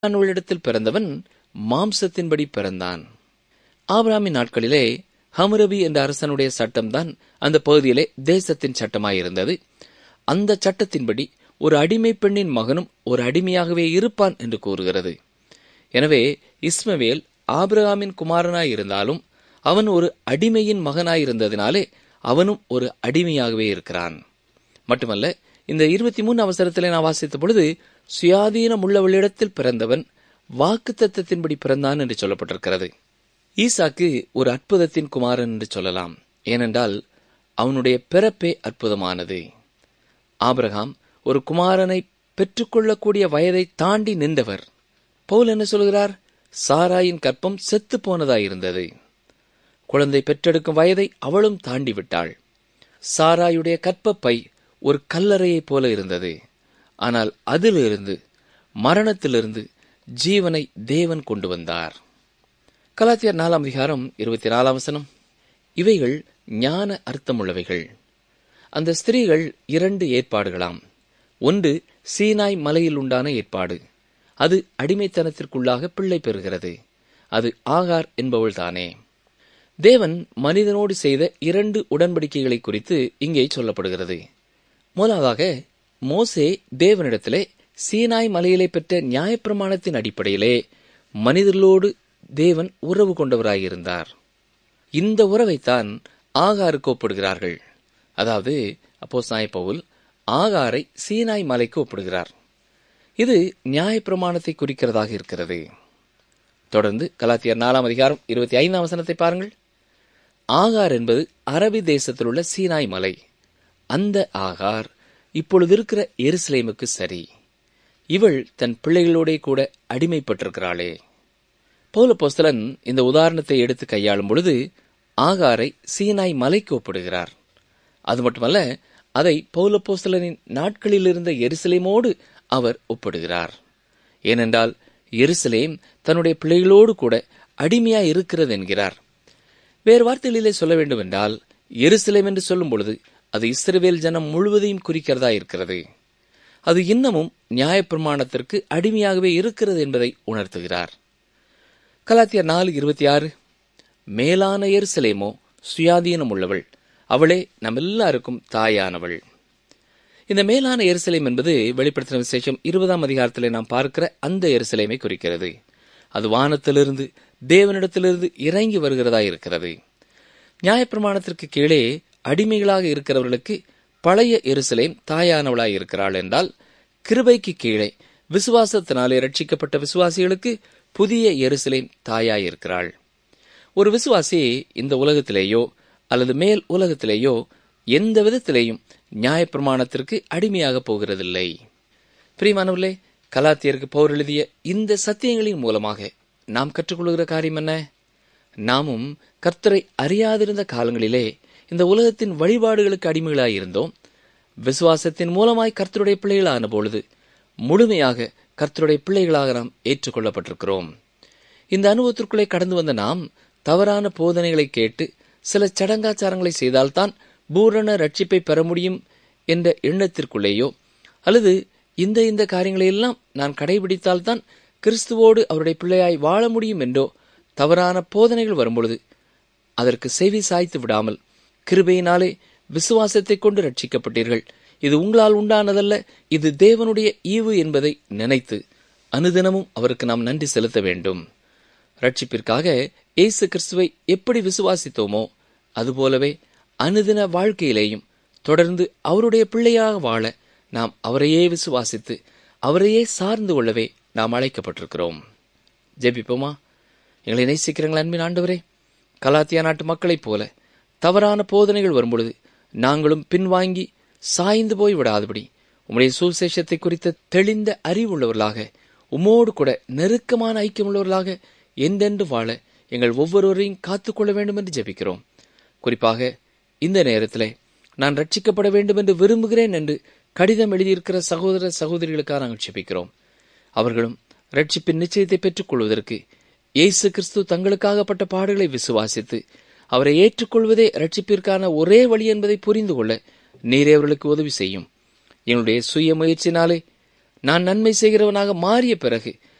அவளிடத்தில் பிறந்தவன் மாம்சத்தின்படி பிறந்தான் ஆபிராமின் நாட்களிலே ஹமுரபி என்ற அரசனுடைய சட்டம்தான் அந்த பகுதியிலே தேசத்தின் சட்டமாயிருந்தது அந்த சட்டத்தின்படி ஒரு அடிமை பெண்ணின் மகனும் ஒரு அடிமையாகவே இருப்பான் என்று கூறுகிறது எனவே இஸ்மவேல் ஆபிரகாமின் குமாரனாயிருந்தாலும் அவன் ஒரு அடிமையின் மகனாயிருந்ததினாலே அவனும் ஒரு அடிமையாகவே இருக்கிறான் மட்டுமல்ல இந்த இருபத்தி மூணு அவசரத்திலே நான் வாசித்த பொழுது சுயாதீனம் உள்ளவளிடத்தில் பிறந்தவன் வாக்கு தத்தத்தின்படி பிறந்தான் என்று சொல்லப்பட்டிருக்கிறது ஈசாக்கு ஒரு அற்புதத்தின் குமாரன் என்று சொல்லலாம் ஏனென்றால் அவனுடைய பிறப்பே அற்புதமானது ஆபிரகாம் ஒரு குமாரனை பெற்றுக்கொள்ளக்கூடிய வயதை தாண்டி நின்றவர் பவுல் என்ன சொல்கிறார் சாராயின் கற்பம் செத்து போனதாயிருந்தது குழந்தை பெற்றெடுக்கும் வயதை அவளும் தாண்டி விட்டாள் சாராயுடைய கற்பப்பை ஒரு கல்லறையைப் போல இருந்தது ஆனால் அதிலிருந்து மரணத்திலிருந்து ஜீவனை தேவன் கொண்டு வந்தார் கலாத்தியர் நாலாம் அதிகாரம் இருபத்தி நாலாம் வசனம் இவைகள் ஞான அர்த்தமுள்ளவைகள் அந்த ஸ்திரீகள் இரண்டு ஏற்பாடுகளாம் ஒன்று சீனாய் மலையில் உண்டான ஏற்பாடு அது அடிமைத்தனத்திற்குள்ளாக பிள்ளை பெறுகிறது அது ஆகார் என்பவள் தானே தேவன் மனிதனோடு செய்த இரண்டு உடன்படிக்கைகளை குறித்து இங்கே சொல்லப்படுகிறது முதலாவதாக மோசே தேவனிடத்திலே சீனாய் மலையிலே பெற்ற நியாயப்பிரமாணத்தின் அடிப்படையிலே மனிதர்களோடு தேவன் உறவு கொண்டவராயிருந்தார் இந்த உறவைத்தான் ஆகாருக்கு ஒப்பிடுகிறார்கள் அதாவது அப்போ பவுல் ஆகாரை சீனாய் மலைக்கு ஒப்பிடுகிறார் இது நியாயப்பிரமாணத்தை குறிக்கிறதாக இருக்கிறது தொடர்ந்து கலாத்தியர் நாலாம் அதிகாரம் இருபத்தி ஐந்தாம் வசனத்தை பாருங்கள் ஆகார் என்பது அரபி தேசத்தில் உள்ள சீனாய் மலை அந்த ஆகார் இப்பொழுது இருக்கிற எருசலேமுக்கு சரி இவள் தன் பிள்ளைகளோடே கூட அடிமைப்பட்டிருக்கிறாளே பௌலப்போஸ்தலன் இந்த உதாரணத்தை எடுத்து கையாளும் பொழுது ஆகாரை சீனாய் மலைக்கு ஒப்பிடுகிறார் அது மட்டுமல்ல அதை பௌலப்போஸ்தலனின் நாட்களில் இருந்த எருசலேமோடு அவர் ஒப்பிடுகிறார் ஏனென்றால் எருசலேம் தன்னுடைய பிள்ளைகளோடு கூட அடிமையாய் இருக்கிறது என்கிறார் வேறு வார்த்தைகளிலே சொல்ல வேண்டுமென்றால் எருசலேம் என்று சொல்லும் பொழுது அது இஸ்ரவேல் ஜனம் முழுவதையும் குறிக்கிறதா இருக்கிறது அது இன்னமும் நியாயப்பிரமாணத்திற்கு அடிமையாகவே இருக்கிறது என்பதை உணர்த்துகிறார் கலாத்தியர் நாலு இருபத்தி ஆறு மேலான எருசலேமோ சுயாதீனம் உள்ளவள் அவளே நம் எல்லாருக்கும் தாயானவள் இந்த மேலான எருசலேம் என்பது வெளிப்படுத்தின விசேஷம் இருபதாம் அதிகாரத்திலே நாம் பார்க்கிற அந்த எருசலேமை குறிக்கிறது அது வானத்திலிருந்து தேவனிடத்திலிருந்து இறங்கி வருகிறதா இருக்கிறது நியாயப்பிரமாணத்திற்கு கீழே அடிமைகளாக இருக்கிறவர்களுக்கு பழைய எருசலேம் தாயானவளாய் இருக்கிறாள் என்றால் கிருபைக்கு கீழே விசுவாசத்தினாலே ரட்சிக்கப்பட்ட விசுவாசிகளுக்கு புதிய எருசலேம் தாயாய் இருக்கிறாள் ஒரு விசுவாசி இந்த உலகத்திலேயோ அல்லது மேல் உலகத்திலேயோ எந்த விதத்திலேயும் நியாயப்பிரமாணத்திற்கு அடிமையாக போகிறதில்லை பிரியமானவர்களே கலாத்தியருக்கு பௌர் எழுதிய இந்த சத்தியங்களின் மூலமாக நாம் கற்றுக்கொள்கிற காரியம் என்ன நாமும் கர்த்தரை அறியாதிருந்த காலங்களிலே இந்த உலகத்தின் வழிபாடுகளுக்கு அடிமைகளாயிருந்தோம் விசுவாசத்தின் மூலமாய் கர்த்தருடைய பிள்ளைகளான பொழுது முழுமையாக கர்த்தருடைய பிள்ளைகளாக நாம் ஏற்றுக்கொள்ளப்பட்டிருக்கிறோம் இந்த அனுபவத்திற்குள்ளே கடந்து வந்த நாம் தவறான போதனைகளை கேட்டு சில சடங்காச்சாரங்களை செய்தால்தான் பூரண ரட்சிப்பை பெற முடியும் என்ற எண்ணத்திற்குள்ளேயோ அல்லது இந்த இந்த காரியங்களை எல்லாம் நான் கடைபிடித்தால்தான் கிறிஸ்துவோடு அவருடைய பிள்ளையாய் வாழ முடியும் என்றோ தவறான போதனைகள் வரும்பொழுது அதற்கு செவி சாய்த்து விடாமல் கிருபையினாலே விசுவாசத்தை கொண்டு ரட்சிக்கப்பட்டீர்கள் இது உங்களால் உண்டானதல்ல இது தேவனுடைய ஈவு என்பதை நினைத்து அனுதினமும் அவருக்கு நாம் நன்றி செலுத்த வேண்டும் ரட்சிப்பிற்காக இயேசு கிறிஸ்துவை எப்படி விசுவாசித்தோமோ அதுபோலவே அனுதின வாழ்க்கையிலேயும் தொடர்ந்து அவருடைய பிள்ளையாக வாழ நாம் அவரையே விசுவாசித்து அவரையே சார்ந்து கொள்ளவே நாம் அழைக்கப்பட்டிருக்கிறோம் ஜெபிப்போமா எங்களை நேசிக்கிறீங்களா அன்பின் ஆண்டவரே கலாத்தியா நாட்டு மக்களைப் போல தவறான போதனைகள் வரும்பொழுது நாங்களும் பின்வாங்கி சாய்ந்து போய் விடாதபடி உம்முடைய சுவிசேஷத்தை குறித்த தெளிந்த அறிவுள்ளவர்களாக உம்மோடு கூட நெருக்கமான ஐக்கியமுள்ளவர்களாக எந்தென்று வாழ எங்கள் ஒவ்வொருவரையும் காத்துக்கொள்ள வேண்டும் என்று ஜெபிக்கிறோம் குறிப்பாக இந்த நேரத்திலே நான் ரட்சிக்கப்பட வேண்டும் என்று விரும்புகிறேன் என்று கடிதம் எழுதியிருக்கிற சகோதர சகோதரிகளுக்காக நாங்கள் ஜெபிக்கிறோம் அவர்களும் ரட்சிப்பின் நிச்சயத்தை பெற்றுக் கொள்வதற்கு இயேசு கிறிஸ்து தங்களுக்காகப்பட்ட பாடுகளை விசுவாசித்து அவரை ஏற்றுக்கொள்வதே ரட்சிப்பிற்கான ஒரே வழி என்பதை புரிந்து கொள்ள நீரே அவர்களுக்கு உதவி செய்யும் எங்களுடைய சுய முயற்சினாலே நான் நன்மை செய்கிறவனாக மாறிய பிறகு